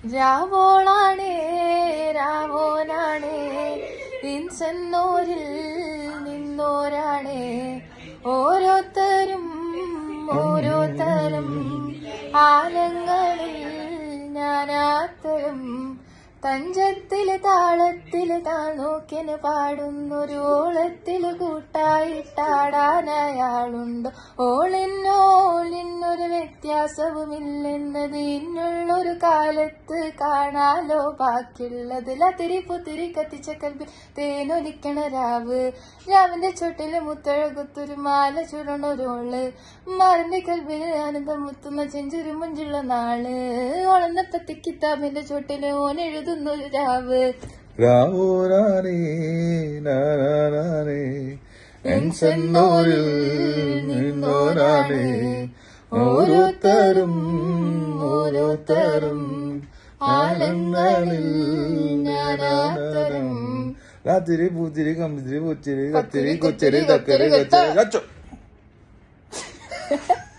രാവോളാണേ രാവോനാണേ ഇൻസെന്നോരിൽ നിന്നോരാണേ ഓരോരുത്തരും ഓരോരുത്തരും ആലങ്ങളിൽ ഞാനാത്തരും തഞ്ചത്തില് താളത്തില് താഴ്നോക്കിന് പാടുന്നൊരു ഓളത്തില് കൂട്ടായിട്ടാടാനയാളുണ്ട് ഓളിന്നോളിന്നൊരു വ്യത്യാസവുമില്ലെന്നത് ഇന്നുള്ളൊരു കാലത്ത് കാണാലോ ബാക്കിയുള്ളത് ലത്തിരി പുത്തിരി കത്തിച്ച കൽബി തേനൊലിക്കണ രാവ് രാവിന്റെ ചുട്ടില് മുത്തഴകുത്തൊരു മാല ചുടണൊരോള് മാറിന്റെ കൽബില് ആനന്ദം മുത്തുന്ന ചെഞ്ചുരു മുഞ്ചുള്ള നാള് ഓളന്നപ്പത്തി കിതാബിന്റെ ചുട്ടില് ഓൻ എഴുതുന്നൊരു രാവ് രാവോരാനേ നാനാനേ എൻസെന്നോരിൽ നിന്നോരാനേ ഓരോരുത്തരും ഓരോരുത്തരും ആലങ്ങളിൽ ഞാനാത്തരം രാത്രി പൂത്തിരി കമ്പിത്തിരി പൂച്ചിരി കത്തിരി കൊച്ചരി കക്കരി കച്ചോ